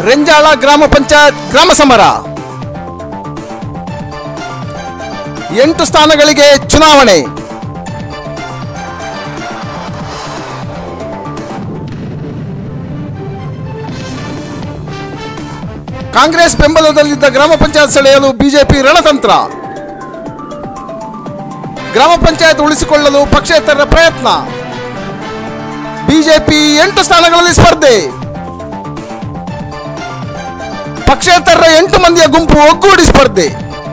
ರೆಂಜಾಳ ಗ್ರಾಮ ಪಂಚಾಯತ್ ಗ್ರಾಮ ಸಮರ ಎಂಟು ಸ್ಥಾನಗಳಿಗೆ ಚುನಾವಣೆ ಕಾಂಗ್ರೆಸ್ ಬೆಂಬಲದಲ್ಲಿದ್ದ ಗ್ರಾಮ ಪಂಚಾಯತ್ ಸೆಳೆಯಲು ಬಿಜೆಪಿ ರಣತಂತ್ರ ಗ್ರಾಮ ಪಂಚಾಯತ್ ಉಳಿಸಿಕೊಳ್ಳಲು ಪಕ್ಷೇತರರ ಪ್ರಯತ್ನ ಬಿಜೆಪಿ ಎಂಟು ಸ್ಥಾನಗಳಲ್ಲಿ ಸ್ಪರ್ಧೆ ಪಕ್ಷೇತರರ ಎಂಟು ಮಂದಿಯ ಗುಂಪು ಒಗ್ಗೂಡಿ ಸ್ಪರ್ಧೆ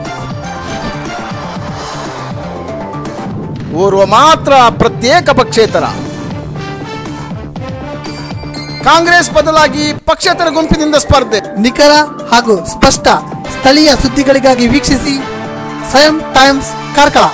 ಓರ್ವ ಮಾತ್ರ ಪ್ರತ್ಯೇಕ ಪಕ್ಷೇತರ ಕಾಂಗ್ರೆಸ್ ಬದಲಾಗಿ ಪಕ್ಷೇತರ ಗುಂಪಿನಿಂದ ಸ್ಪರ್ಧೆ ನಿಖರ ಹಾಗೂ ಸ್ಪಷ್ಟ ಸ್ಥಳೀಯ ಸುದ್ದಿಗಳಿಗಾಗಿ ವೀಕ್ಷಿಸಿ ಸ್ವಯಂ ಟೈಮ್ಸ್ ಕಾರ್ಕಳ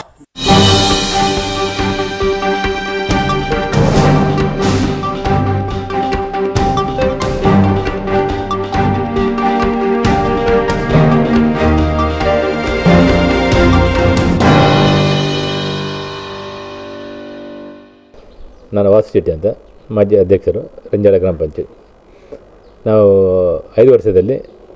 ನಾನು ವಾಸು ಶೆಟ್ಟಿ ಅಂತ ಮಾಜಿ ಅಧ್ಯಕ್ಷರು ರಂಜಾಳ ಗ್ರಾಮ ಪಂಚಾಯತ್ ನಾವು ಐದು ವರ್ಷದಲ್ಲಿ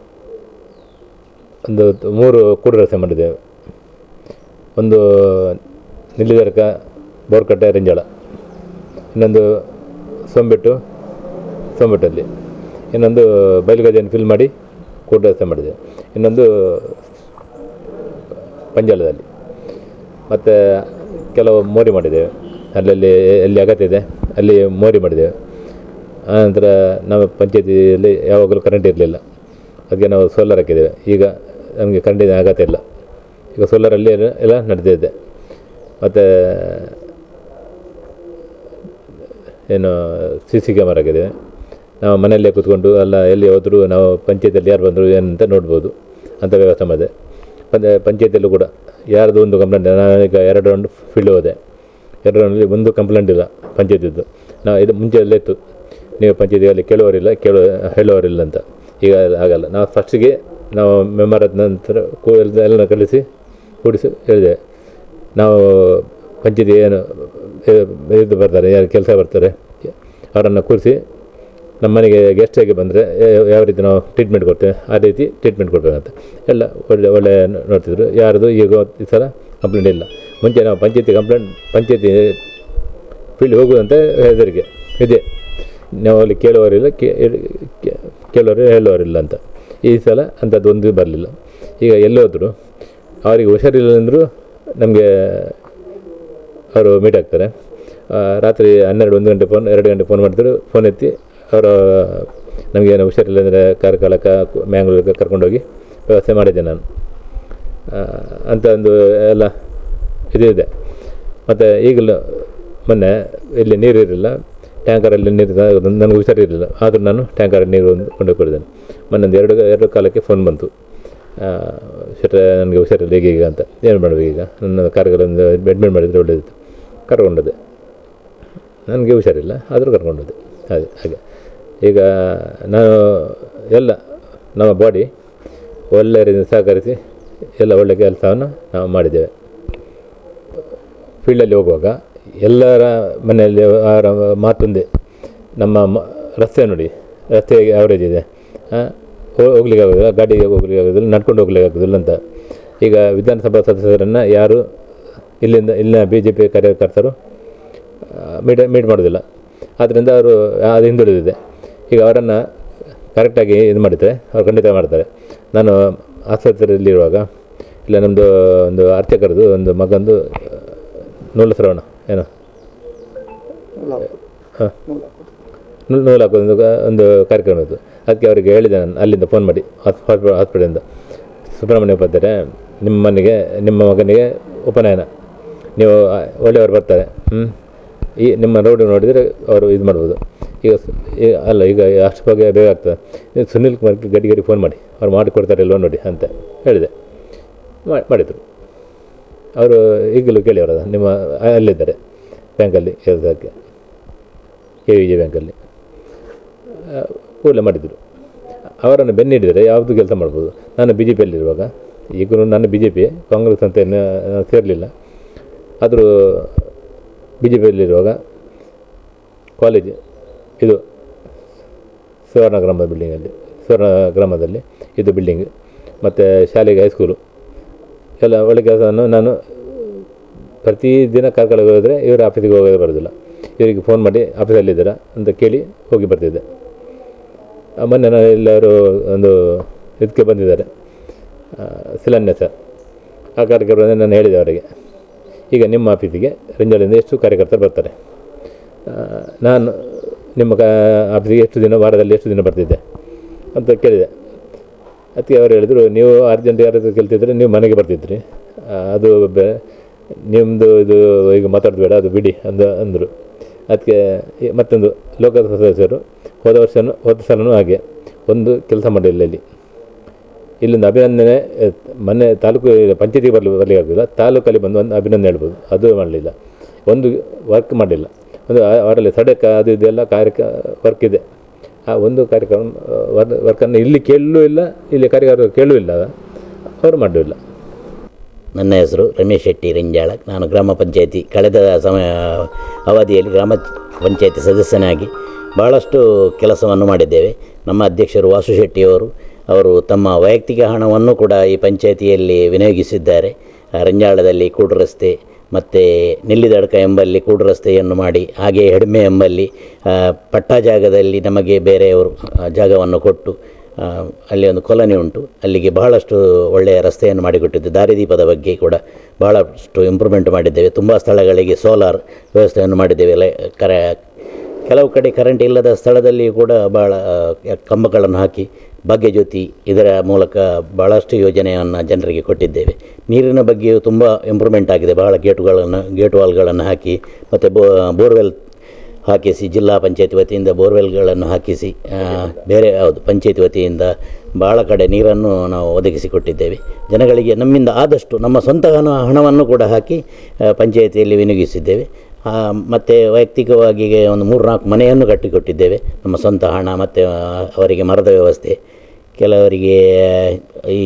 ಒಂದು ಮೂರು ಕೂಡು ರಸ್ತೆ ಮಾಡಿದ್ದೇವೆ ಒಂದು ನಿಲ್ಲಿದರ್ಕ ಬೋರ್ಕಟ್ಟೆ ರಂಜಾಳ ಇನ್ನೊಂದು ಸೋಂಬೆಟ್ಟು ಸೋಂಬೆಟ್ಟಲ್ಲಿ ಇನ್ನೊಂದು ಬಯಲುಗದ್ದೆಯನ್ನು ಫಿಲ್ ಮಾಡಿ ಕೂಡು ರಸ್ತೆ ಮಾಡಿದ್ದೇವೆ ಇನ್ನೊಂದು ಪಂಜಾಲದಲ್ಲಿ ಮತ್ತು ಕೆಲವು ಮೋರಿ ಮಾಡಿದ್ದೇವೆ ಅಲ್ಲಲ್ಲಿ ಎಲ್ಲಿ ಅಗತ್ಯ ಇದೆ ಅಲ್ಲಿ ಮೋರಿ ಮಾಡಿದ್ದೇವೆ ಆನಂತರ ನಮ್ಮ ಪಂಚಾಯತಿಯಲ್ಲಿ ಯಾವಾಗಲೂ ಕರೆಂಟ್ ಇರಲಿಲ್ಲ ಅದಕ್ಕೆ ನಾವು ಸೋಲಾರ್ ಹಾಕಿದ್ದೇವೆ ಈಗ ನಮಗೆ ಕರೆಂಟಿನ ಅಗತ್ಯ ಇಲ್ಲ ಈಗ ಸೋಲಾರಲ್ಲಿ ಎಲ್ಲ ಎಲ್ಲ ನಡೆದಿದೆ ಮತ್ತು ಏನು ಸಿ ಸಿ ಕ್ಯಾಮರಾ ಹಾಕಿದ್ದೇವೆ ನಾವು ಮನೆಯಲ್ಲೇ ಕೂತ್ಕೊಂಡು ಎಲ್ಲ ಎಲ್ಲಿ ಹೋದರೂ ನಾವು ಪಂಚಾಯತಿಯಲ್ಲಿ ಯಾರು ಬಂದರು ಏನಂತ ನೋಡ್ಬೋದು ಅಂಥ ವ್ಯವಸ್ಥೆ ಮಾಡಿದೆ ಪಂಚ ಪಂಚಾಯತಿಯಲ್ಲೂ ಕೂಡ ಯಾರ್ದು ಒಂದು ಕಂಪ್ಲೇಂಟ್ ನಾನೀಗ ಎರಡು ರೌಂಡ್ ಫೀಲ್ಡ್ ಹೋದೆ ಎರಡು ರೌಂಡಲ್ಲಿ ಒಂದು ಕಂಪ್ಲೇಂಟ್ ಇಲ್ಲ ಪಂಚಾಯತಿದ್ದು ನಾವು ಇದು ಮುಂಚೆ ಎಲ್ಲ ಇತ್ತು ನೀವು ಪಂಚಾಯತಿಯಲ್ಲಿ ಕೇಳುವವರಿಲ್ಲ ಕೇಳುವ ಹೇಳುವವರಿಲ್ಲ ಅಂತ ಈಗ ಆಗಲ್ಲ ನಾವು ಫಸ್ಟಿಗೆ ನಾವು ಮೆಂಬರ್ ಆದ ನಂತರ ಕೂ ಎಲ್ಲ ಎಲ್ಲ ಕಳಿಸಿ ಕೂಡಿಸಿ ಹೇಳಿದೆ ನಾವು ಪಂಚಾಯತಿ ಏನು ಇದು ಇದು ಬರ್ತಾರೆ ಯಾರು ಕೆಲಸ ಬರ್ತಾರೆ ಅವರನ್ನು ಕೂರಿಸಿ ನಮ್ಮ ಮನೆಗೆ ಗೆಸ್ಟ್ ಆಗಿ ಬಂದರೆ ಯಾವ ರೀತಿ ನಾವು ಟ್ರೀಟ್ಮೆಂಟ್ ಕೊಡ್ತೇವೆ ಆ ರೀತಿ ಟ್ರೀಟ್ಮೆಂಟ್ ಕೊಡಬೇಕಂತ ಎಲ್ಲ ಒಳ್ಳೆ ಒಳ್ಳೆ ನೋಡ್ತಿದ್ರು ಯಾರ್ದು ಈಗ ಈ ಸಲ ಕಂಪ್ಲೇಂಟ್ ಇಲ್ಲ ಮುಂಚೆ ನಾವು ಪಂಚಾಯತಿ ಕಂಪ್ಲೇಂಟ್ ಪಂಚಾಯತಿ ಫೀಲ್ಡ್ ಹೋಗುವಂತ ಹೆದರಿಕೆ ಇದೆ ನಾವು ಅಲ್ಲಿ ಕೇಳುವವರಿಲ್ಲ ಕೇ- ಕೇ- ಕೇಳುವವರು ಹೇಳುವವರಿಲ್ಲ ಅಂತ ಈ ಸಲ ಅಂಥದ್ದು ಒಂದು ಬರಲಿಲ್ಲ ಈಗ ಎಲ್ಲೋದ್ರು ಅವರಿಗೆ ಹುಷಾರಿಲ್ಲ ಅಂದರೂ ನಮಗೆ ಅವರು ಮೀಟ್ ಆಗ್ತಾರೆ ಆ, ರಾತ್ರಿ ಹನ್ನೆರಡು ಒಂದು ಗಂಟೆ ಫೋನ್ ಎರಡು ಗಂಟೆ ಫೋನ್ ಮಾಡ್ತಾರೆ ಫೋನ್ ಎತ್ತಿ ಅವರ ನಮಗೇನು ಹುಷಾರಿಲ್ಲ ಅಂದರೆ ಕಾರ್ಕಳಕ ಮ್ಯಾಂಗ್ಳೂರಿಗೆ ಕರ್ಕೊಂಡೋಗಿ ವ್ಯವಸ್ಥೆ ಮಾಡಿದ್ದೆ ನಾನು ಆ, ಅಂತ ಒಂದು ಎಲ್ಲ ಇದು ಇದೆ ಮತ್ತು ಈಗಲೂ ಮೊನ್ನೆ ಇಲ್ಲಿ ನೀರು ಇರಲಿಲ್ಲ ಟ್ಯಾಂಕರಲ್ಲಿ ನೀರು ನನಗೆ ಹುಷಾರಿರಲಿಲ್ಲ ಆದರೂ ನಾನು ಟ್ಯಾಂಕರಲ್ಲಿ ನೀರು ಒಂದು ಕೊಂಡು ಕೊಡಿದ್ದೇನೆ ಮೊನ್ನೆ ಒಂದು ಎರಡು ಎರಡು ಕಾಲಕ್ಕೆ ಫೋನ್ ಬಂತು ಶೆಟ್ರೆ ನನಗೆ ಹುಷಾರಿಲ್ಲ ಈಗ ಈಗ ಅಂತ ಏನು ಮಾಡಬೇಕು ಈಗ ನನ್ನ ಕಾರ್ಗಳೊಂದು ಅಡ್ಮಿಟ್ ಮಾಡಿದರೆ ಒಳ್ಳೆಯದಿತ್ತು ಕರ್ಕೊಂಡೋದೆ ನನಗೆ ಹುಷಾರಿಲ್ಲ ಆದರೂ ಕರ್ಕೊಂಡೋದೆ ಹಾಗೆ ಹಾಗೆ ಈಗ ನಾನು ಎಲ್ಲ ನಮ್ಮ ಬಾಡಿ ಒಳ್ಳೆಯ ರೀತಿಯಿಂದ ಸಹಕರಿಸಿ ಎಲ್ಲ ಒಳ್ಳೆಯ ಕೆಲಸವನ್ನು ನಾವು ಮಾಡಿದ್ದೇವೆ ಫೀಲ್ಡಲ್ಲಿ ಹೋಗುವಾಗ ಎಲ್ಲರ ಮನೆಯಲ್ಲಿ ಅವರ ಮಾತೊಂದೇ ನಮ್ಮ ಮ- ರಸ್ತೆ ನೋಡಿ ರಸ್ತೆ ಅವರೇಜ್ ಇದೆ ಆ, ಹೋ- ಹೋಗ್ಲಿಕ್ಕೆ ಆಗೋದಿಲ್ಲ ಗಾಡಿಗೆ ಹೋಗ್ಲಿಕ್ಕೆ ಆಗೋದಿಲ್ಲ ನಡ್ಕೊಂಡು ಹೋಗ್ಲಿಕ್ಕೆ ಆಗೋದಿಲ್ಲ ಅಂತ ಈಗ ವಿಧಾನಸಭಾ ಸದಸ್ಯರನ್ನು ಯಾರು ಇಲ್ಲಿಂದ ಇಲ್ಲಿನ ಬಿ ಜೆ ಪಿ ಕಾರ್ಯಕರ್ತರು ಮೀಟ್ ಮೀಟ್ ಮಾಡೋದಿಲ್ಲ ಆದ್ದರಿಂದ ಅವರು ಅದು ಹಿಂದುಳಿದಿದೆ ಈಗ ಅವರನ್ನು ಕರೆಕ್ಟಾಗಿ ಇದು ಮಾಡಿದರೆ ಅವ್ರು ಖಂಡಿತ ಮಾಡ್ತಾರೆ ನಾನು ಆಸ್ಪತ್ರೆಯಲ್ಲಿರುವಾಗ ಇಲ್ಲ ನಮ್ಮದು ಒಂದು ಅರ್ಚಕರದು ಒಂದು ಮಗಂದು ನೂಲು ಶ್ರವಣ ಏನು ಹಾಂ ನೂಲು ನೂಲು ಹಾಕೋದು ಒಂದು ಕ- ಒಂದು ಕಾರ್ಯಕ್ರಮ ಇತ್ತು ಅದಕ್ಕೆ ಅವರಿಗೆ ಹೇಳಿದೆ ನಾನು ಅಲ್ಲಿಂದ ಫೋನ್ ಮಾಡಿ ಹಾಸ್ಪಿಟಲ್ ಹಾಸ್ಪಿಟಲಿಂದ ಸುಬ್ರಹ್ಮಣ್ಯ ಉಪಾಧ್ಯಾಯ ನಿಮ್ಮ ಮನೆಗೆ ನಿಮ್ಮ ಮಗನಿಗೆ ಉಪನಯನ ನೀವು ಆ, ಒಳ್ಳೆಯವರು ಬರ್ತಾರೆ ಹ್ಞೂ ಈ ನಿಮ್ಮ ರೋಡ್ ನೋಡಿದರೆ ಅವರು ಇದು ಮಾಡ್ಬೋದು ಈಗ ಸ- ಈಗ ಅಲ್ಲ ಈಗ ಅಷ್ಟು ಬಗ್ಗೆ ಬೇಗ ಆಗ್ತದೆ ನೀವು ಸುನಿಲ್ ಕುಮಾರ್ಗೆ ಗಡಿ ಗಡಿ ಫೋನ್ ಮಾಡಿ ಅವ್ರು ಮಾಡಿಕೊಡ್ತಾರೆ ಇಲ್ವೋ ನೋಡಿ ಅಂತ ಹೇಳಿದೆ ಮಾ- ಮಾಡಿದರು ಅವರು ಈಗಲೂ ಕೇಳಿ ಅವರದ ನಿಮ್ಮ ಅಲ್ಲಿದ್ದಾರೆ ಬ್ಯಾಂಕಲ್ಲಿ ಕೆಲಸಕ್ಕೆ ಕೆ ವಿ ಜಿ ಬ್ಯಾಂಕಲ್ಲಿ ಕೂಡಲೇ ಮಾಡಿದರು ಅವರನ್ನು ಬೆನ್ನಿಡಿದರೆ ಯಾವುದು ಕೆಲಸ ಮಾಡ್ಬೋದು ನಾನು ಬಿ ಜೆ ಪಿಯಲ್ಲಿರುವಾಗ ಈಗಲೂ ನಾನು ಬಿ ಜೆ ಪಿ ಕಾಂಗ್ರೆಸ್ ಅಂತ ಏನು ಸೇರಲಿಲ್ಲ ಆದರೂ ಬಿ ಜೆ ಪಿಯಲ್ಲಿರುವಾಗ ಕಾಲೇಜ್ ಇದು ಸುವರ್ಣ ಗ್ರಾಮದ ಬಿಲ್ಡಿಂಗಲ್ಲಿ ಸ್ವರ್ಣ ಗ್ರಾಮದಲ್ಲಿ ಇದು ಬಿಲ್ಡಿಂಗ್ ಮತ್ತು ಶಾಲೆಗೆ ಹೈಸ್ಕೂಲು ಎಲ್ಲ ಒಳ್ಳೆ ಕೆಲಸವನ್ನು ನಾನು ಪ್ರತಿದಿನ ಕಾರ್ಕಳಕ್ಕೆ ಹೋದರೆ ಇವರ ಆಫೀಸಿಗೆ ಹೋಗೋದು ಬರೋದಿಲ್ಲ ಇವರಿಗೆ ಫೋನ್ ಮಾಡಿ ಆಫೀಸಲ್ಲಿದ್ದೀರಾ ಅಂತ ಕೇಳಿ ಹೋಗಿ ಬರ್ತಿದ್ದೆ ಆ, ಮೊನ್ನೆ ನಾನು ಎಲ್ಲರೂ ಒಂದು ಇದಕ್ಕೆ ಬಂದಿದ್ದಾರೆ ಆ, ಶಿಲಾನ್ಯಾಸ ಆ ಕಾರ್ಯಕ್ರಮದಲ್ಲಿ ನಾನು ಹೇಳಿದೆ ಅವರಿಗೆ ಈಗ ನಿಮ್ಮ ಆಫೀಸಿಗೆ ರಂಜಾಳಿಂದ ಎಷ್ಟು ಕಾರ್ಯಕರ್ತರು ಬರ್ತಾರೆ ಆ, ನಾನು ನಿಮ್ಮ ಕಾ ಆಫೀಸಿಗೆ ಎಷ್ಟು ದಿನ ವಾರದಲ್ಲಿ ಎಷ್ಟು ದಿನ ಬರ್ತಿದ್ದೆ ಅಂತ ಕೇಳಿದೆ ಅದಕ್ಕೆ ಅವ್ರು ಹೇಳಿದರು ನೀವು ಅರ್ಜೆಂಟ್ ಯಾರಾದರೂ ಕೇಳ್ತಿದ್ರೆ ನೀವು ಮನೆಗೆ ಬರ್ತಿದ್ರಿ ಆ, ಅದು ಬೆ ನಿಮ್ಮದು ಇದು ಈಗ ಮಾತಾಡೋದು ಬೇಡ ಅದು ಬಿಡಿ ಅಂದ ಅಂದರು ಅದಕ್ಕೆ ಈ ಮತ್ತೊಂದು ಲೋಕಸಭಾ ಸದಸ್ಯರು ಹೋದ ವರ್ಷನೂ ಹೋದ ಸಲನೂ ಹಾಗೆ ಒಂದು ಕೆಲಸ ಮಾಡಲಿಲ್ಲ ಇಲ್ಲಿ ಇಲ್ಲಿಂದ ಅಭಿನಂದನೆ ಎ, ಮೊನ್ನೆ ತಾಲೂಕು ಪಂಚಾಯತಿಗೆ ಬರಲಿ ಬರಲಿಕ್ಕೆ ಆಗಲಿಲ್ಲ ತಾಲೂಕಲ್ಲಿ ಬಂದು ಒಂದು ಅಭಿನಂದನೆ ಹೇಳ್ಬೋದು ಅದು ಮಾಡಲಿಲ್ಲ ಒಂದು ವರ್ಕ್ ಮಾಡಲಿಲ್ಲ ಒಂದು ಆ- ಅವರಲ್ಲಿ ಸಡಕ್ ಅದು ಇದೆಲ್ಲ ಕಾರ್ಯಕ ವರ್ಕ್ ಇದೆ ಆ ಒಂದು ಕಾರ್ಯಕ್ರಮ ವರ್ ವರ್ಕನ್ನು ಇಲ್ಲಿ ಕೇಳಲೂ ಇಲ್ಲ ಇಲ್ಲಿ ಕಾರ್ಯಕರ್ತರು ಕೇಳೂ ಇಲ್ಲ ಅವರು ಮಾಡಲೂ ಇಲ್ಲ ನನ್ನ ಹೆಸರು ರಮೇಶ್ ಶೆಟ್ಟಿ ರಿಂಜಾಳ ನಾನು ಗ್ರಾಮ ಪಂಚಾಯತಿ ಕಳೆದ ಸಮಯ ಅವಧಿಯಲ್ಲಿ ಗ್ರಾಮ ಪಂಚಾಯತಿ ಸದಸ್ಯನಾಗಿ ಬಹಳಷ್ಟು ಕೆಲಸವನ್ನು ಮಾಡಿದ್ದೇವೆ ನಮ್ಮ ಅಧ್ಯಕ್ಷರು ವಾಸು ಶೆಟ್ಟಿಯವರು ಅವರು ತಮ್ಮ ವೈಯಕ್ತಿಕ ಹಣವನ್ನು ಕೂಡ ಈ ಪಂಚಾಯತಿಯಲ್ಲಿ ವಿನಿಯೋಗಿಸಿದ್ದಾರೆ ಆ, ರಂಜಾಳದಲ್ಲಿ ಕೂಡು ರಸ್ತೆ ಮತ್ತು ನೆಲ್ಲಿದಡ್ಕ ಎಂಬಲ್ಲಿ ಕೂಡು ರಸ್ತೆಯನ್ನು ಮಾಡಿ ಹಾಗೆ ಹೆಡ್ಮೆ ಎಂಬಲ್ಲಿ ಆ, ಪಟ್ಟಾ ಜಾಗದಲ್ಲಿ ನಮಗೆ ಬೇರೆಯವರು ಆ, ಜಾಗವನ್ನು ಕೊಟ್ಟು ಆ, ಅಲ್ಲಿ ಒಂದು ಕೊಲನಿ ಉಂಟು ಅಲ್ಲಿಗೆ ಬಹಳಷ್ಟು ಒಳ್ಳೆಯ ರಸ್ತೆಯನ್ನು ಮಾಡಿಕೊಟ್ಟಿದ್ದು ದಾರಿದೀಪದ ಬಗ್ಗೆ ಕೂಡ ಬಹಳಷ್ಟು ಇಂಪ್ರೂವ್ಮೆಂಟ್ ಮಾಡಿದ್ದೇವೆ ತುಂಬ ಸ್ಥಳಗಳಿಗೆ ಸೋಲಾರ್ ವ್ಯವಸ್ಥೆಯನ್ನು ಮಾಡಿದ್ದೇವೆ ಲೈ ಕರ ಕೆಲವು ಕಡೆ ಕರೆಂಟ್ ಇಲ್ಲದ ಸ್ಥಳದಲ್ಲಿ ಕೂಡ ಭಾಳ ಆ, ಕಂಬಗಳನ್ನು ಹಾಕಿ ಭಾಗ್ಯಜ್ಯೋತಿ ಇದರ ಮೂಲಕ ಭಾಳಷ್ಟು ಯೋಜನೆಯನ್ನು ಜನರಿಗೆ ಕೊಟ್ಟಿದ್ದೇವೆ ನೀರಿನ ಬಗ್ಗೆಯೂ ತುಂಬ ಇಂಪ್ರೂವ್ಮೆಂಟ್ ಆಗಿದೆ ಬಹಳ ಗೇಟುಗಳನ್ನು ಗೇಟ್ ವಾಲ್ಗಳನ್ನು ಹಾಕಿ ಮತ್ತು ಬೋ ಬೋರ್ವೆಲ್ ಹಾಕಿಸಿ ಜಿಲ್ಲಾ ಪಂಚಾಯತ್ ವತಿಯಿಂದ ಬೋರ್ವೆಲ್ಗಳನ್ನು ಹಾಕಿಸಿ ಆ, ಬೇರೆ ಹೌದು ಪಂಚಾಯತ್ ವತಿಯಿಂದ ಭಾಳ ಕಡೆ ನೀರನ್ನು ನಾವು ಒದಗಿಸಿಕೊಟ್ಟಿದ್ದೇವೆ ಜನಗಳಿಗೆ ನಮ್ಮಿಂದ ಆದಷ್ಟು ನಮ್ಮ ಸ್ವಂತ ಹಣ ಹಣವನ್ನು ಕೂಡ ಹಾಕಿ ಆ, ಪಂಚಾಯತಿಯಲ್ಲಿ ವಿನಿಯೋಗಿಸಿದ್ದೇವೆ ಆ, ಮತ್ತು ವೈಯಕ್ತಿಕವಾಗಿ ಒಂದು ಮೂರು ನಾಲ್ಕು ಮನೆಯನ್ನು ಕಟ್ಟಿಕೊಟ್ಟಿದ್ದೇವೆ ನಮ್ಮ ಸ್ವಂತ ಹಣ ಮತ್ತು ಆ, ಅವರಿಗೆ ಮರದ ವ್ಯವಸ್ಥೆ ಕೆಲವರಿಗೆ ಈ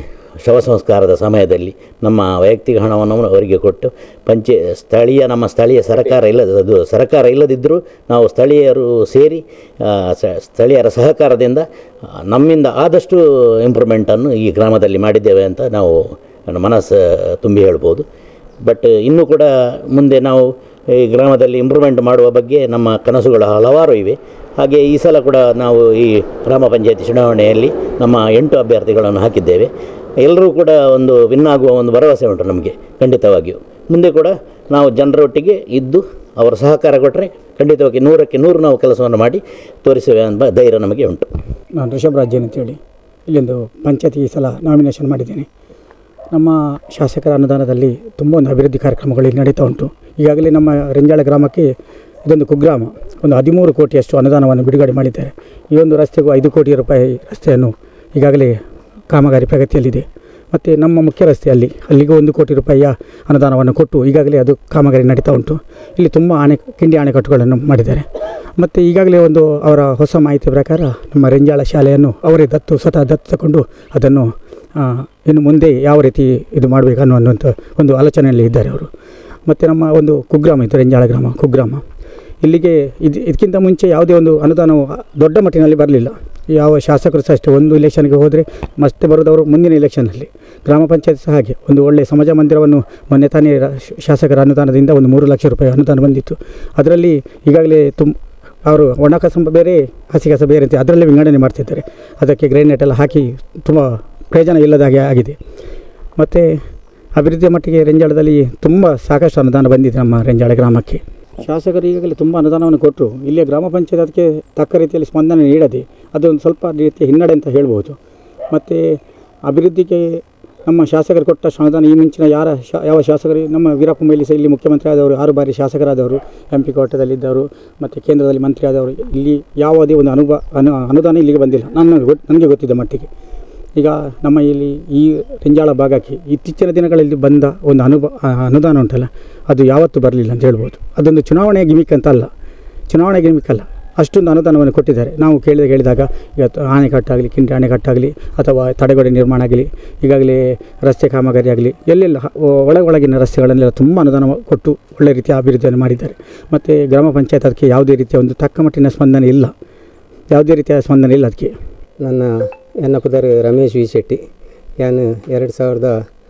ಶವ ಸಂಸ್ಕಾರದ ಸಮಯದಲ್ಲಿ ನಮ್ಮ ವೈಯಕ್ತಿಕ ಹಣವನ್ನು ಅವರಿಗೆ ಕೊಟ್ಟು ಪಂಚೆ ಸ್ಥಳೀಯ ನಮ್ಮ ಸ್ಥಳೀಯ ಸರ್ಕಾರ ಇಲ್ಲದ ಅದು ಸರ್ಕಾರ ಇಲ್ಲದಿದ್ದರೂ ನಾವು ಸ್ಥಳೀಯರು ಸೇರಿ ಆ, ಸ- ಸ್ಥಳೀಯರ ಸಹಕಾರದಿಂದ ಆ, ನಮ್ಮಿಂದ ಆದಷ್ಟು ಇಂಪ್ರೂವ್ಮೆಂಟನ್ನು ಈ ಗ್ರಾಮದಲ್ಲಿ ಮಾಡಿದ್ದೇವೆ ಅಂತ ನಾವು ಮನಸ್ಸು ತುಂಬಿ ಹೇಳ್ಬೋದು ಬಟ್ ಇನ್ನೂ ಕೂಡ ಮುಂದೆ ನಾವು ಈ ಗ್ರಾಮದಲ್ಲಿ ಇಂಪ್ರೂವ್ಮೆಂಟ್ ಮಾಡುವ ಬಗ್ಗೆ ನಮ್ಮ ಕನಸುಗಳು ಹಲವಾರು ಇವೆ ಹಾಗೆ ಈ ಸಲ ಕೂಡ ನಾವು ಈ ಗ್ರಾಮ ಪಂಚಾಯತಿ ಚುನಾವಣೆಯಲ್ಲಿ ನಮ್ಮ ಎಂಟು ಅಭ್ಯರ್ಥಿಗಳನ್ನು ಹಾಕಿದ್ದೇವೆ ಎಲ್ಲರೂ ಕೂಡ ಒಂದು ವಿನ್ ಆಗುವ ಒಂದು ಭರವಸೆ ಉಂಟು ನಮಗೆ ಖಂಡಿತವಾಗಿಯೂ ಮುಂದೆ ಕೂಡ ನಾವು ಜನರೊಟ್ಟಿಗೆ ಇದ್ದು ಅವರ ಸಹಕಾರ ಕೊಟ್ಟರೆ ಖಂಡಿತವಾಗಿ ನೂರಕ್ಕೆ ನೂರು ನಾವು ಕೆಲಸವನ್ನು ಮಾಡಿ ತೋರಿಸುವೆ ಎಂಬ ಧೈರ್ಯ ನಮಗೆ ಉಂಟು ನಾನು ರಿಷಬ್ ರಾಜನ್ ಅಂತೇಳಿ ಇಲ್ಲೊಂದು ಪಂಚಾಯತಿ ಈ ಸಲ ನಾಮಿನೇಷನ್ ಮಾಡಿದ್ದೇನೆ ನಮ್ಮ ಶಾಸಕರ ಅನುದಾನದಲ್ಲಿ ತುಂಬ ಒಂದು ಅಭಿವೃದ್ಧಿ ಕಾರ್ಯಕ್ರಮಗಳು ಇಲ್ಲಿ ನಡೀತಾ ಉಂಟು ಈಗಾಗಲೇ ನಮ್ಮ ರೆಂಜಾಳ ಗ್ರಾಮಕ್ಕೆ ಇದೊಂದು ಕುಗ್ರಾಮ ಒಂದು ಹದಿಮೂರು ಕೋಟಿಯಷ್ಟು ಅನುದಾನವನ್ನು ಬಿಡುಗಡೆ ಮಾಡಿದ್ದಾರೆ ಈ ಒಂದು ರಸ್ತೆಗೂ ಐದು ಕೋಟಿ ರೂಪಾಯಿ ರಸ್ತೆಯನ್ನು ಈಗಾಗಲೇ ಕಾಮಗಾರಿ ಪ್ರಗತಿಯಲ್ಲಿದೆ ಮತ್ತು ನಮ್ಮ ಮುಖ್ಯ ರಸ್ತೆಯಲ್ಲಿ ಅಲ್ಲಿಗೂ ಒಂದು ಕೋಟಿ ರೂಪಾಯಿಯ ಅನುದಾನವನ್ನು ಕೊಟ್ಟು ಈಗಾಗಲೇ ಅದು ಕಾಮಗಾರಿ ನಡೀತಾ ಉಂಟು ಇಲ್ಲಿ ತುಂಬ ಆಣೆ ಕಿಂಡಿ ಅಣೆಕಟ್ಟುಗಳನ್ನು ಮಾಡಿದ್ದಾರೆ ಮತ್ತು ಈಗಾಗಲೇ ಒಂದು ಅವರ ಹೊಸ ಮಾಹಿತಿ ಪ್ರಕಾರ ನಮ್ಮ ರೆಂಜಾಳ ಶಾಲೆಯನ್ನು ಅವರೇ ದತ್ತು ಸ್ವತಃ ದತ್ತು ತಗೊಂಡು ಅದನ್ನು ಆ, ಇನ್ನು ಮುಂದೆ ಯಾವ ರೀತಿ ಇದು ಮಾಡಬೇಕು ಅನ್ನುವಂಥ ಒಂದು ಆಲೋಚನೆಯಲ್ಲಿ ಇದ್ದಾರೆ ಅವರು ಮತ್ತು ನಮ್ಮ ಒಂದು ಕುಗ್ರಾಮ ಇತ್ತು ರೆಂಜಾಳ ಗ್ರಾಮ ಕುಗ್ರಾಮ ಇಲ್ಲಿಗೆ ಇದು ಇದಕ್ಕಿಂತ ಮುಂಚೆ ಯಾವುದೇ ಒಂದು ಅನುದಾನವು ದೊಡ್ಡ ಮಟ್ಟಿನಲ್ಲಿ ಬರಲಿಲ್ಲ ಯಾವ ಶಾಸಕರು ಸಹ ಅಷ್ಟೇ ಒಂದು ಇಲೆಕ್ಷನ್ಗೆ ಹೋದರೆ ಮತ್ತೆ ಬರೋದವರು ಮುಂದಿನ ಇಲೆಕ್ಷನಲ್ಲಿ ಗ್ರಾಮ ಪಂಚಾಯತ್ ಸಹ ಹಾಗೆ ಒಂದು ಒಳ್ಳೆಯ ಸಮಾಜ ಮಂದಿರವನ್ನು ಮೊನ್ನೆ ತಾನೇ ರ- ಶಾಸಕರ ಅನುದಾನದಿಂದ ಒಂದು ಮೂರು ಲಕ್ಷ ರೂಪಾಯಿ ಅನುದಾನ ಬಂದಿತ್ತು ಅದರಲ್ಲಿ ಈಗಾಗಲೇ ತುಂಬ ಅವರು ಒಣ ಕಸ ಬೇರೆ ಹಸಿ ಕಸ ಬೇರೆ ಅಂತ ಅದರಲ್ಲೇ ವಿಂಗಡಣೆ ಮಾಡ್ತಿದ್ದಾರೆ ಅದಕ್ಕೆ ಗ್ರೈನೇಟ್ ಎಲ್ಲ ಹಾಕಿ ತುಂಬ ಪ್ರಯೋಜನ ಇಲ್ಲದ ಹಾಗೆ ಆಗಿದೆ ಮತ್ತು ಅಭಿವೃದ್ಧಿಯ ಮಟ್ಟಿಗೆ ರೆಂಜಾಳದಲ್ಲಿ ತುಂಬ ಸಾಕಷ್ಟು ಅನುದಾನ ಬಂದಿದೆ ನಮ್ಮ ರೆಂಜಾಳ ಗ್ರಾಮಕ್ಕೆ ಶಾಸಕರು ಈಗಾಗಲೇ ತುಂಬ ಅನುದಾನವನ್ನು ಕೊಟ್ಟರು ಇಲ್ಲಿಯ ಗ್ರಾಮ ಪಂಚಾಯತ್ ಅದಕ್ಕೆ ತಕ್ಕ ರೀತಿಯಲ್ಲಿ ಸ್ಪಂದನೆ ನೀಡದೆ ಅದೊಂದು ಸ್ವಲ್ಪ ರೀತಿಯ ಹಿನ್ನಡೆ ಅಂತ ಹೇಳ್ಬೋದು ಮತ್ತು ಅಭಿವೃದ್ಧಿಗೆ ನಮ್ಮ ಶಾಸಕರು ಕೊಟ್ಟ ಅನುದಾನ ಈ ಮುಂಚಿನ ಯಾರ ಶಾ ಯಾವ ಶಾಸಕರು ನಮ್ಮ ವೀರಪ್ಪ ಮೊಯ್ಲಿ ಸಹ ಇಲ್ಲಿ ಮುಖ್ಯಮಂತ್ರಿ ಆದವರು ಆರು ಬಾರಿ ಶಾಸಕರಾದವರು ಎಂ ಪಿ ಕೋಟದಲ್ಲಿದ್ದವರು ಮತ್ತು ಕೇಂದ್ರದಲ್ಲಿ ಮಂತ್ರಿ ಆದವರು ಇಲ್ಲಿ ಯಾವುದೇ ಒಂದು ಅನುಭವ ಅನು ಅನುದಾನ ಇಲ್ಲಿಗೆ ಬಂದಿಲ್ಲ ನನ್ನ ಗೊತ್ತು ನನಗೆ ಗೊತ್ತಿದ್ದ ಮಟ್ಟಿಗೆ ಈಗ ನಮ್ಮ ಇಲ್ಲಿ ಈ ರೆಂಜಾಳ ಭಾಗಕ್ಕೆ ಇತ್ತೀಚಿನ ದಿನಗಳಲ್ಲಿ ಬಂದ ಒಂದು ಅನುಭವ ಅನುದಾನ ಉಂಟಲ್ಲ ಅದು ಯಾವತ್ತೂ ಬರಲಿಲ್ಲ ಅಂತ ಹೇಳ್ಬೋದು ಅದೊಂದು ಚುನಾವಣೆಯ ಗಿಮಿಕ್ ಅಂತ ಅಲ್ಲ ಚುನಾವಣೆ ಗಿಮಿಕ್ ಅಲ್ಲ ಅಷ್ಟೊಂದು ಅನುದಾನವನ್ನು ಕೊಟ್ಟಿದ್ದಾರೆ ನಾವು ಕೇಳಿದಾಗ ಹೇಳಿದಾಗ ಈಗ ತ- ಆಣೆಕಟ್ಟಾಗಲಿ ಕಿಂಡಿ ಅಣೆಕಟ್ಟಾಗಲಿ ಅಥವಾ ತಡೆಗೋಡೆ ನಿರ್ಮಾಣ ಆಗಲಿ ಈಗಾಗಲೇ ರಸ್ತೆ ಕಾಮಗಾರಿ ಆಗಲಿ ಎಲ್ಲೆಲ್ಲ ಹ- ಒ- ಒಳ ಒಳಗಿನ ರಸ್ತೆಗಳನ್ನೆಲ್ಲ ತುಂಬ ಅನುದಾನ ಕೊಟ್ಟು ಒಳ್ಳೆ ರೀತಿಯ ಅಭಿವೃದ್ಧಿಯನ್ನು ಮಾಡಿದ್ದಾರೆ ಮತ್ತು ಗ್ರಾಮ ಪಂಚಾಯತ್ ಅದಕ್ಕೆ ಯಾವುದೇ ರೀತಿಯ ಒಂದು ತಕ್ಕ ಮಟ್ಟಿನ ಸ್ಪಂದನೆ ಇಲ್ಲ ಯಾವುದೇ ರೀತಿಯ ಸ್ಪಂದನೆ ಇಲ್ಲ ಅದಕ್ಕೆ ನನ್ನ ಎನ್ನ ಪುದರ್ ರಮೇಶ್ ವಿ ಶೆಟ್ಟಿ ನಾನು ಎರಡು ಸಾವಿರದ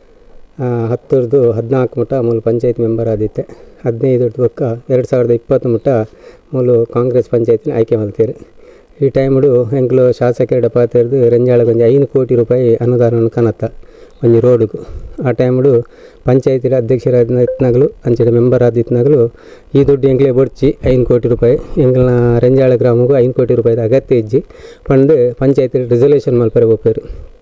ಆ, ಹತ್ತರದ್ದು ಹದಿನಾಲ್ಕು ಮುಟ ಮೂಲ ಪಂಚಾಯತ್ ಮೆಂಬರ್ ಆದಿತ್ತೆ ಹದಿನೈದು ಬೊಕ್ಕ ಎರಡು ಸಾವಿರದ ಇಪ್ಪತ್ತು ಮುಟ ಮೂಲು ಕಾಂಗ್ರೆಸ್ ಪಂಚಾಯತಿನ ಆಯ್ಕೆ ಮಾಡ್ತೀರಿ ಈ ಟೈಮಡು ಎಂಕ್ಲು ಶಾಸಕರ ಪಾತ್ರದ್ದು ರೆಂಜಾಳಗೆ ಒಂದು ಐದು ಕೋಟಿ ರೂಪಾಯಿ ಅನುದಾನವನ್ನು ಕನತ್ತ ಒಂದು ರೋಡ್ಗೂ ಆ ಟೈಮಡು ಪಂಚಾಯತಿ ಅಧ್ಯಕ್ಷರಾದ ಇತ್ನಾಗಲು ಅಂಚೆ ಮೆಂಬರ್ ಆದ ಇತ್ನಾಗಲು ಈ ದುಡ್ಡು ಎಂಕ್ಲೆ ಬೊಡ್ಚಿ ಐದು ಕೋಟಿ ರೂಪಾಯಿ ಎಂಗ್ಲ ರೆಂಜಾಳ ಗ್ರಾಮಗೂ ಐದು ಕೋಟಿ ರೂಪಾಯಿದ ಅಗತ್ಯ ಇಜ್ಜಿ ಪಂಡು ಪಂಚಾಯತಿ ರಿಸರ್ವೇಷನ್ ಮಲ್ಪರೆ ಒಪ್ಪೇರು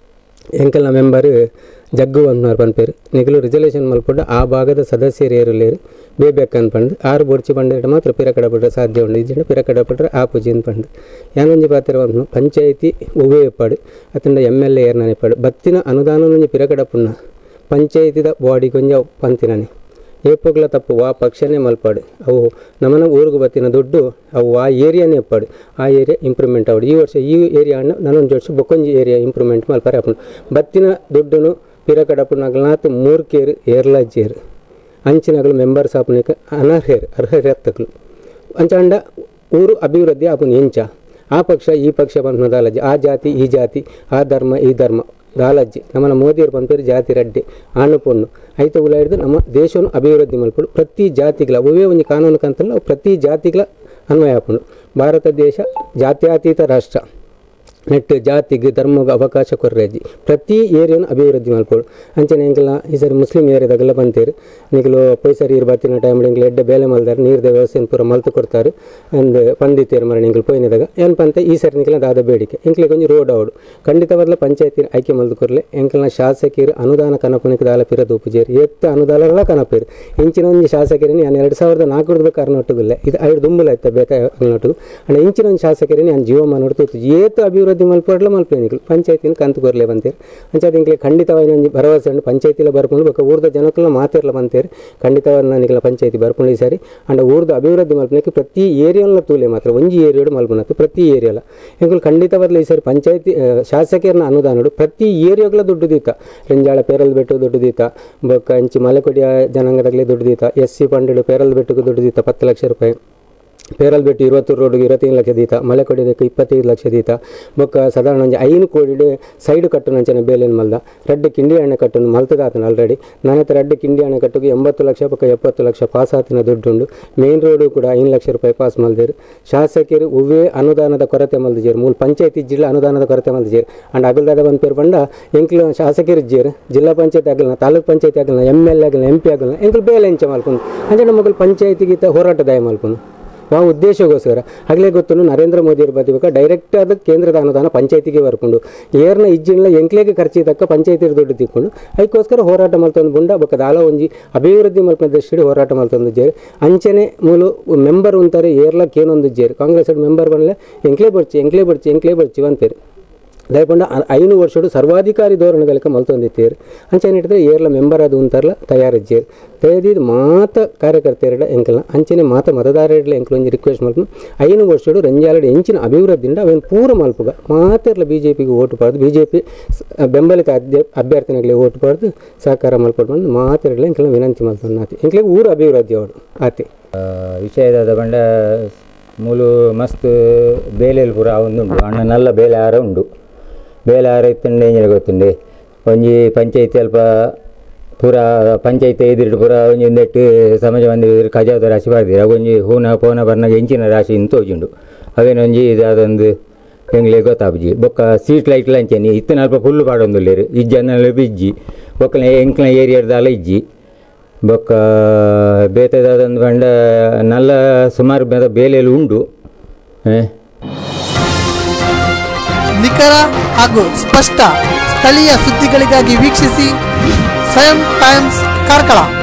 ಎಂಕಲ್ನ ಮೆಂಬರ್ ಜಗ್ಗು ಅನ್ನೋರು ಪನ್ಪೇರು ನಿಗಲು ರಿಸರ್ವೇಷನ್ ಮಲ್ಪಡ್ಡ ಆ ಭಾಗದ ಸದಸ್ಯರು ಏರುಲೇರು ಬೇಬೇಕನ್ ಪಂಡು ಆರು ಬೊಡ್ಚಿ ಪಂಡ ಮಾತ್ರ ಪಿರ ಕಡಪಡ್ರೆ ಸಾಧ್ಯ ಉಂಡು ಇಜ್ಜಂಡು ಪಿರ ಕಡಪಡ್ರೆ ಆ ಪೂಜಿನ್ ಪಂಡು ಯಾನೊಂಜಿ ಪಾತ್ರ ಒಂದು ಪಂಚಾಯತಿ ಒವ್ವೇ ಎಪ್ಪಾಡು ಅತ್ತಂಡ ಎಮ್ ಎಲ್ ಎ ಏರ್ನ ಎಪ್ಪಾಡು ಬತ್ತಿನ ಅನುದಾನ ಪಿರ ಕಡಪುಣ್ಣ ಪಂಚಾಯತಿದ ಬಾಡಿ ಕೊಂಜ ಪಂತಿನನೆ ಏಪುಗ್ಲ ತಪ್ಪು ವಾ ಪಕ್ಷನೇ ಮಲ್ಪಾಡು ಅವು ನಮ್ಮನ ಊರಿಗೆ ಬತ್ತಿನ ದುಡ್ಡು ಅವು ಆ ಏರಿಯಾನೇ ಎಪ್ಪಾಡು ಆ ಏರಿಯಾ ಇಂಪ್ರೂವ್ಮೆಂಟ್ ಆವಡು ಈ ವರ್ಷ ಈ ಏರಿಯಾ ಅಣ್ಣ ನನ್ನೊಂದು ಜೋಡಿಸಿ ಬೊಕ್ಕೊಂಜಿ ಏರಿಯಾ ಇಂಪ್ರೂವ್ಮೆಂಟ್ ಮಲ್ಪಾರೆ ಅಪ್ಪನು ಬತ್ತಿನ ದುಡ್ಡುನು ಪಿರ ಕಡಪುನಾಗ್ಲಾತ್ ಮೂರ್ಕೇರು ಏರ್ಲಾಜ್ಜೇರು ಅಂಚಿನಗಳು ಮೆಂಬರ್ಸ್ ಆಪನಿಕ ಅನರ್ಹರು ಅರ್ಹರತ್ತಗಳು ಅಂಚಾಂಡ ಊರು ಅಭಿವೃದ್ಧಿ ಆಪುನ ಎಂಚ ಆ ಪಕ್ಷ ಈ ಪಕ್ಷ ಬಂದ ದಾಲಜ್ಜಿ ಆ ಜಾತಿ ಈ ಜಾತಿ ಆ ಧರ್ಮ ಈ ಧರ್ಮ ದಾಲಜ್ಜಿ ನಮ್ಮನ ಮೋದಿಯವರು ಬಂದ್ಪೇರು ಜಾತಿ ರಡ್ಡಿ ಆಣು ಪೊಣ್ಣು ಐತ ಉಲ ಹಿಡಿದು ನಮ್ಮ ದೇಶವನ್ನು ಅಭಿವೃದ್ಧಿ ಮಲ್ಪಡು ಪ್ರತಿ ಜಾತಿಗಳ ಒವೇ ಒಂದು ಕಾನೂನು ಕಂತಲ್ಲ ಅವು ಪ್ರತಿ ಜಾತಿಗಳ ಅನ್ವಯ ಆಪುಂಡು ಭಾರತ ದೇಶ ಜಾತ್ಯತೀತ ರಾಷ್ಟ್ರ ನೆಟ್ಟು ಜಾತಿಗೆ ಧರ್ಮಗೆ ಅವಕಾಶ ಕೊರ್ರೆಜ್ಜಿ ಪ್ರತಿ ಏರಿಯಾನು ಅಭಿವೃದ್ಧಿ ಮಾಡ್ಕೊಳ್ಳು ಅಂಚನೆ ಎಂಗೆಲ್ಲ ಈ ಸರಿ ಮುಸ್ಲಿಂ ಏರಿಯಾದಾಗೆಲ್ಲ ಬಂತೇರು ನಿಗಲು ಪೈಸರಿ ಇರು ಬತ್ತಿನ ಟೈಮ್ ಎಂಗ್ಲು ಎಡ್ಡೆ ಬೇಲೆ ಮಲ್ದಾರೆ ನೀರ್ದ ವ್ಯವಸ್ಥೆಯನ್ನು ಪೂರ ಮಲ್ತು ಕೊಡ್ತಾರೆ ಅಂದ್ ಪಂಡಿತೇರು ಮರ ಎಂಗ್ಲು ಪೋಯಿನದಾಗ ಏನು ಪಂತೆ ಈ ಸರಿ ನಿಖಲ ದಾದ ಬೇಡಿಕೆ ಎಂಕ್ಲೆ ಕೊಂಚ ರೋಡ್ ಅವಡು ಖಂಡಿತವಾದ್ಲ ಪಂಚಾಯತಿ ಆಯ್ಕೆ ಮಲ್ದು ಕೊರ್ಲೆ ಎಂಕ್ಲನ ಶಾಸಕಿಯರು ಅನುದಾನ ಕನಪುನಿಗೆ ದಾಲ ಪಿರ ದೂಪುಜೇರು ಎತ್ತ ಅನುದಾನಗಳ ಕನಪೇರು ಇಂಚಿನ ಒಂದು ಶಾಸಕರಿನಿ ನಾನು ಎರಡು ಸಾವಿರದ ನಾಲ್ಕು ಬೇಕಾದ್ರೆ ನೊಟ್ಟುಗಿಲ್ಲ ಇದು ಐದು ದುಂಬುಲ ಆಯ್ತು ಬೇಕಾ ನೊಟ್ಟುಗು ಅಣ್ಣ ಇಂಚಿನ ಒಂದು ಶಾಸಕರಿನಿ ನಾನು ಜೀವಮ ನೋಡ್ತು ಏತು ಅಭಿವೃದ್ಧಿ ಮಲ್ಪಡ್ಲ ಮಲ್ಪೇನಿಗಳು ಪಂಚಾಯತಿನ ಕಂತು ಕೊರ್ಲೆ ಬಂತೇರು ಅಂಚಾದ ಇಂಕ್ಲೆ ಖಂಡಿತವಾಗಿ ಒಂದು ಭರವಸೆ ಉಂಟು ಪಂಚಾಯತಿಲ ಬರ್ಕೊಂಡು ಬೇಕಾ ಊರ್ದ ಜನಕ್ಕಲ್ಲ ಮಾತಿರ್ಲ ಬಂತೇರು ಖಂಡಿತವಾಗಿ ನನಗೆಲ್ಲ ಪಂಚಾಯತಿ ಬರ್ಕೊಂಡು ಈ ಸಾರಿ ಅಂಡ ಊರ್ದ ಅಭಿವೃದ್ಧಿ ಮಲ್ಪನಕ್ಕೆ ಪ್ರತಿ ಏರಿಯಾಲ ತೂಲೆ ಮಾತ್ರ ಒಂಜಿ ಏರಿಯಾಡು ಮಲ್ಪನತ್ತು ಪ್ರತಿ ಏರಿಯಾಲ ಎಂಗಳು ಖಂಡಿತವಾದ್ಲ ಈ ಸಾರಿ ಪಂಚಾಯತಿ ಶಾಸಕರನ್ನ ಅನುದಾನಡು ಪ್ರತಿ ಏರಿಯಾಗಳ ದುಡ್ಡು ದೀತ ರೆಂಜಾಳ ಪೇರಲ್ ಬೆಟ್ಟು ದುಡ್ಡು ದೀತ ಬೊಕ್ಕ ಇಂಚಿ ಮಲೆಕೊಡಿಯ ಜನಾಂಗದಾಗಲಿ ದುಡ್ಡು ದೀತ ಎಸ್ ಸಿ ಫಂಡ್ ಪೇರಲ್ ಬೆಟ್ಟಗೂ ದುಡ್ಡು ದೀತ ಪತ್ತು ಲಕ್ಷ ರೂಪಾಯಿ ಪೇರಲ್ ಬೆಟ್ಟು ಇರುವತ್ತು ರೋಡ್ಗೆ ಇರುವತ್ತೈದು ಲಕ್ಷ ದೀತ ಮಲೆ ಕೊಡಿದಕ್ಕೆ ಇಪ್ಪತ್ತೈದು ಲಕ್ಷ ದೀತ ಬೊಕ್ಕ ಸಾಧಾರಣ ಒಂಜಿ ಐನು ಕೋಡಿ ಸೈಡ್ ಕಟ್ಟುನ ಅಂಚನೆ ಬೇಲೆನ್ ಮಲ್ದ ರಡ್ಡು ಕಿಂಡಿ ಹಣ್ಣೆ ಕಟ್ಟುನು ಮಲ್ತದಾತನ ಆಲ್ರೆಡಿ ನನ್ನ ಹತ್ರ ರಡ್ಡು ಕಿಂಡಿ ಹಣ್ಣೆ ಕಟ್ಟುಗೆ ಎಂಬತ್ತು ಲಕ್ಷ ಬೊಕ್ಕ ಎಪ್ಪತ್ತು ಲಕ್ಷ ಪಾಸ್ ಆತಿನ ದುಡ್ಡುಂಡು ಮೇನ್ ರೋಡು ಕೂಡ ಐದು ಲಕ್ಷ ರೂಪಾಯಿ ಪಾಸ್ ಮಲ್ದೇರು ಶಾಸಕರು ಉವೇ ಅನುದಾನದ ಕೊರತೆ ಮಲ್ದಿಜೇರು ಮೂಲ ಪಂಚಾಯತಿ ಜಿಲ್ಲಾ ಅನುದಾನದ ಕೊರತೆ ಮಲ್ದಿಜೇರು ಅಂಡ್ ಅಗಲ್ದಾದ ಒಂದು ಪೇರು ಬಂಡ ಎಂಕ್ಲು ಶಾಸಕರು ಇಜ್ಜೇರು ಜಿಲ್ಲಾ ಪಂಚಾಯತ್ ಆಗಲ್ಲ ತಾಲೂಕ್ ಪಂಚಾಯತಿ ಆಗಲ್ಲ ಎಮ್ ಎಲ್ ಎ ಆಗಲ್ಲ ಎಂ ಪಿ ಆಗಲ್ಲ ಎಂಕ್ಲು ಬೇಲೆ ಎಂಚ ಮಲ್ಕೊಂಡು ಅಂದ್ರೆ ನಮ್ಮ ಪಂಚಾಯತಿಗಿಂತ ಹೋರಾಟ ದಯ ಮಲ್ಕೊಂಡು ಆ ಉದ್ದೇಶಗೋಸ್ಕರ ಆಗಲೇ ಗೊತ್ತು ನರೇಂದ್ರ ಮೋದಿ ಅವ್ರ ಬದಿಬೇಕು ಡೈರೆಕ್ಟ್ ಆದ ಕೇಂದ್ರದ ಅನುದಾನ ಪಂಚಾಯತಿಗೆ ಬರ್ಕೊಂಡು ಏರ್ನ ಇಜ್ಜಿನ ಎಂಕ್ಲೆಗೆ ಖರ್ಚು ತಕ್ಕ ಪಂಚಾಯತಿ ದುಡ್ಡು ತಿಕ್ಕೊಂಡು ಅದಕ್ಕೋಸ್ಕರ ಹೋರಾಟ ಮಲ್ತೊಂದು ಬುಂಡ ಬೊಕ್ಕ ದಾಲ ಒಂಜಿ ಅಭಿವೃದ್ಧಿ ಮಲ್ಪನ ದೃಷ್ಟಿ ಹೋರಾಟ ಮಲ್ತೊಂದು ಜೇರು ಅಂಚನೆ ಮೂಲು ಮೆಂಬರ್ ಉಂತಾರೆ ಏರ್ಲಕ್ಕೆ ಏನೊಂದು ಜೇರು ಕಾಂಗ್ರೆಸ್ ಮೆಂಬರ್ ಬಂದ್ಲೆ ಎಂಕ್ಲೆ ಬರ್ಚಿ ಎಂಕ್ಲೆ ಬರ್ಚಿ ಎಂಕ್ಲೆ ಬರ್ಚಿ ಅಂತೀರಿ ದಯಪಂಡ ಐನು ವರ್ಷಡು ಸರ್ವಾಧಿಕಾರಿ ಧೋರಣೆಗಳಿಗೆ ಮಲ್ತೊಂದಿತ್ತೇರು ಅಂಚನೆ ಹಿಡಿದ್ರೆ ಏರ್ಲ ಮೆಂಬರ್ ಅದು ಅಂತಾರಲ್ಲ ತಯಾರಿಜ್ಜೇರು ತಯದಿದ್ದು ಮಾತ ಕಾರ್ಯಕರ್ತೆಯರಡ ಎಂಕಲ್ನ ಅಂಚನೆ ಮಾತ ಮತದಾರರಡ್ಲ ಎಂಕಲ್ ಒಂಜಿ ರಿಕ್ವೆಸ್ಟ್ ಮಲ್ಪು ಐನು ವರ್ಷಡು ರಂಜಾಲಡ ಎಂಚಿನ ಅಭಿವೃದ್ಧಿಂದ ಅವೇನು ಪೂರ ಮಲ್ಪುಗ ಮಾತಿರ್ಲ ಬಿ ಜೆ ಪಿಗೆ ಓಟು ಪಡೆದು ಬಿ ಜೆ ಪಿ ಬೆಂಬಲಿತ ಅಧ್ಯ ಅಭ್ಯರ್ಥಿಗಳಿಗೆ ಓಟು ಪಡೆದು ಸಹಕಾರ ಮಲ್ಪಟ್ಟು ಬಂದು ಮಾತಿರಡ್ಲ ಎಂಕಲ್ನ ವಿನಂತಿ ಮಲ್ಪೊಂದು ಆತಿ ಎಂಕ್ಲಿಗೆ ಊರು ಅಭಿವೃದ್ಧಿ ಅವಡು ಆತಿ ವಿಷಯದಾದ ಬಂಡ ಮೂಲು ಮಸ್ತ್ ಬೇಲೆಲ್ ಪೂರ ಒಂದುಂಡು ಅಣ್ಣ ನಲ್ಲ ಬೇಲೆ ಆರ ಉಂಡು ಬೇಲೆ ಆರ ಇತ್ತಂಡೆ ಎಂಜಿನ ಗೊತ್ತುಂಡೆ ಒಂಜಿ ಪಂಚಾಯತಿ ಅಲ್ಪ ಪೂರ ಪಂಚಾಯತಿ ಎದುರಿಡು ಪೂರ ಒಂಜಿ ನೆಟ್ಟು ಸಮಾಜ ಮಂದಿ ಖಜಾದ ರಾಶಿ ಬರ್ದಿರಿ ಅಗೊಂಜಿ ಹೂನ ಪೋನ ಬರ್ನಾಗ ಎಂಚಿನ ರಾಶಿ ಇಂತ ತೋಜುಂಡು ಅವೇನೊಂಜಿ ಇದೊಂದು ಎಂಗ್ಲೆ ಗೊತ್ತಾಪುಜಿ ಬೊಕ್ಕ ಸ್ಟ್ರೀಟ್ ಲೈಟ್ಲ ಅಂಚೆನಿ ಇತ್ತನ ಅಲ್ಪ ಫುಲ್ಲು ಪಾಡೊಂದುಲ್ಲೇರು ಇಜ್ಜಿ ಬಿಜ್ಜಿ ಬೊಕ್ಕಲ ಎಂಕ್ಲ ಏರಿಯಾದಾಲ ಇಜ್ಜಿ ಬೊಕ್ಕ ಬೇತೆದಾದಂದು ಬಂಡ ನಲ್ಲ ಸುಮಾರು ಬೇದ ಬೇಲೆಯಲ್ಲಿ ಉಂಡು ಏ ನಿಖರ ಹಾಗೂ ಸ್ಪಷ್ಟ ಸ್ಥಳೀಯ ಸುದ್ದಿಗಳಿಗಾಗಿ ವೀಕ್ಷಿಸಿ ಸ್ವಯಂ ಟೈಮ್ಸ್ ಕಾರ್ಕಳ